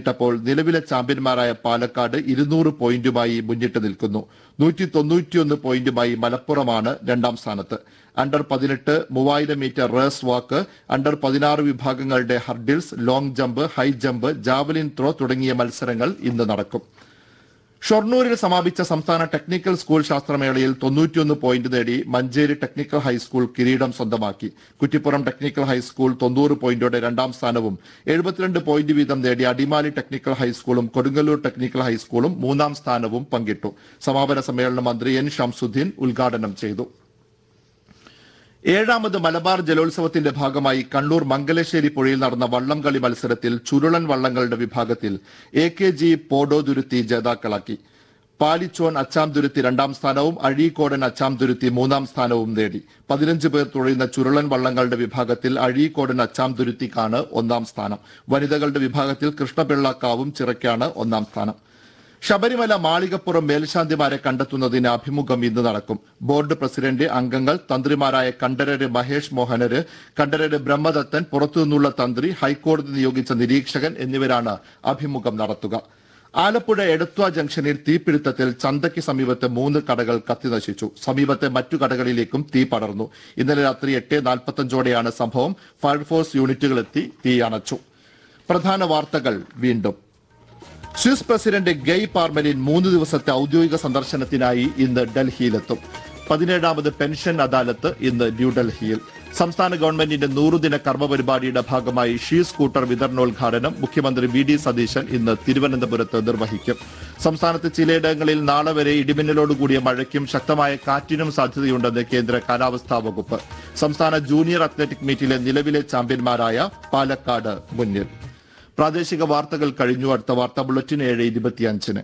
പിന്നിട്ടപ്പോൾ നിലവിലെ ചാമ്പ്യന്മാരായ പാലക്കാട് ഇരുന്നൂറ് പോയിന്റുമായി മുന്നിട്ട് നിൽക്കുന്നു നൂറ്റി തൊണ്ണൂറ്റിയൊന്ന് പോയിന്റുമായി മലപ്പുറമാണ് രണ്ടാം സ്ഥാനത്ത് അണ്ടർ പതിനെട്ട് മൂവായിരം മീറ്റർ റേസ് വാക്ക് അണ്ടർ പതിനാറ് വിഭാഗങ്ങളുടെ hurdles long jump high jump javelin throw തുടങ്ങിയ മത്സരങ്ങൾ ഇന്ന് നടക്കും ഷൊർണൂരിൽ സമാപിച്ച സംസ്ഥാന ടെക്നിക്കൽ സ്കൂൾ ശാസ്ത്രമേളയിൽ തൊണ്ണൂറ്റിയൊന്ന് പോയിന്റ് നേടി മഞ്ചേരി ടെക്നിക്കൽ ഹൈസ്കൂൾ കിരീടം സ്വന്തമാക്കി കുറ്റിപ്പുറം ടെക്നിക്കൽ ഹൈസ്കൂൾ തൊണ്ണൂറ് പോയിന്റോടെ രണ്ടാം സ്ഥാനവും എഴുപത്തിരണ്ട് പോയിന്റ് വീതം നേടിയ അടിമാലി ടെക്നിക്കൽ ഹൈസ്കൂളും കൊടുങ്ങല്ലൂർ ടെക്നിക്കൽ ഹൈസ്കൂളും മൂന്നാം സ്ഥാനവും പങ്കിട്ടു സമാപന സമ്മേളനം മന്ത്രി എൻ ഷംസുദ്ദീൻ ഉദ്ഘാടനം ചെയ്തു ഏഴാമത് മലബാർ ജലോത്സവത്തിന്റെ ഭാഗമായി കണ്ണൂർ മംഗലശ്ശേരി പുഴയിൽ നടന്ന വള്ളംകളി മത്സരത്തിൽ ചുരുളൻ വള്ളങ്ങളുടെ വിഭാഗത്തിൽ എ കെ ജി പോഡോതുരുത്തി ജേതാക്കളാക്കി പാലിച്ചോൻ അച്ചാംതുരുത്തി രണ്ടാം സ്ഥാനവും അഴീക്കോടൻ അച്ചാംതുരുത്തി മൂന്നാം സ്ഥാനവും നേടി പതിനഞ്ച് പേർ തുഴയുന്ന ചുരുളൻ വള്ളങ്ങളുടെ വിഭാഗത്തിൽ അഴീക്കോടൻ അച്ചാംതുരുത്തിക്കാണ് ഒന്നാം സ്ഥാനം വനിതകളുടെ വിഭാഗത്തിൽ കൃഷ്ണപിള്ളക്കാവും ചിറയ്ക്കാണ് ഒന്നാം സ്ഥാനം ശബരിമല മാളികപ്പുറം മേൽശാന്തിമാരെ കണ്ടെത്തുന്നതിന് അഭിമുഖം ഇന്ന് നടക്കും ബോർഡ് പ്രസിഡന്റ് അംഗങ്ങൾ തന്ത്രിമാരായ കണ്ഠരര് മഹേഷ് മോഹനര് കണ്ഠരര് ബ്രഹ്മദത്തൻ പുറത്തുനിന്നുള്ള തന്ത്രി ഹൈക്കോടതി നിയോഗിച്ച നിരീക്ഷകൻ എന്നിവരാണ് അഭിമുഖം നടത്തുക ആലപ്പുഴ എടത്വ ജംഗ്ഷനിൽ തീപിടുത്തത്തിൽ ചന്തയ്ക്ക് സമീപത്ത് മൂന്ന് കടകൾ കത്തിനശിച്ചു സമീപത്തെ മറ്റു കടകളിലേക്കും തീ പടർന്നു ഇന്നലെ രാത്രി എട്ട് നാൽപ്പത്തഞ്ചോടെയാണ് സംഭവം ഫയർഫോഴ്സ് യൂണിറ്റുകളെത്തി തീ അണച്ചു പ്രധാന വാർത്തകൾ വീണ്ടും സ്വിസ് പ്രസിഡന്റ് ഗെയ് പാർമലിൻ മൂന്ന് ദിവസത്തെ ഔദ്യോഗിക സന്ദർശനത്തിനായി ഇന്ന് ഡൽഹിയിലെത്തും പതിനേഴാമത് പെൻഷൻ അദാലത്ത് ഇന്ന് ന്യൂഡൽഹിയിൽ സംസ്ഥാന ഗവൺമെന്റിന്റെ നൂറുദിന കർമ്മ പരിപാടിയുടെ ഭാഗമായി ഷീ സ്കൂട്ടർ വിതരണോദ്ഘാടനം മുഖ്യമന്ത്രി വി ഡി സതീശൻ ഇന്ന് തിരുവനന്തപുരത്ത് നിർവഹിക്കും സംസ്ഥാനത്ത് ചിലയിടങ്ങളിൽ നാളെ വരെ ഇടിമിന്നലോടുകൂടിയ മഴയ്ക്കും ശക്തമായ കാറ്റിനും സാധ്യതയുണ്ടെന്ന് കേന്ദ്ര കാലാവസ്ഥാ വകുപ്പ് സംസ്ഥാന ജൂനിയർ അത്ലറ്റിക് മീറ്റിലെ നിലവിലെ ചാമ്പ്യന്മാരായ പാലക്കാട് മുന്നിൽ പ്രാദേശിക വാർത്തകൾ കഴിഞ്ഞു അടുത്ത വാർത്താ ബുള്ളറ്റിൻ ഏഴ് ഇരുപത്തിയഞ്ചിന്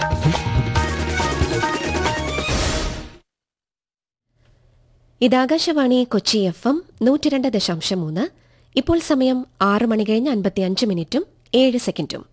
ഇത് ആകാശവാണി കൊച്ചി എഫ് എം നൂറ്റി രണ്ട് ദശാംശം മൂന്ന് ഇപ്പോൾ സമയം ആറ് മണി കഴിഞ്ഞ് അൻപത്തിയഞ്ച് മിനിറ്റും ഏഴ് സെക്കൻഡും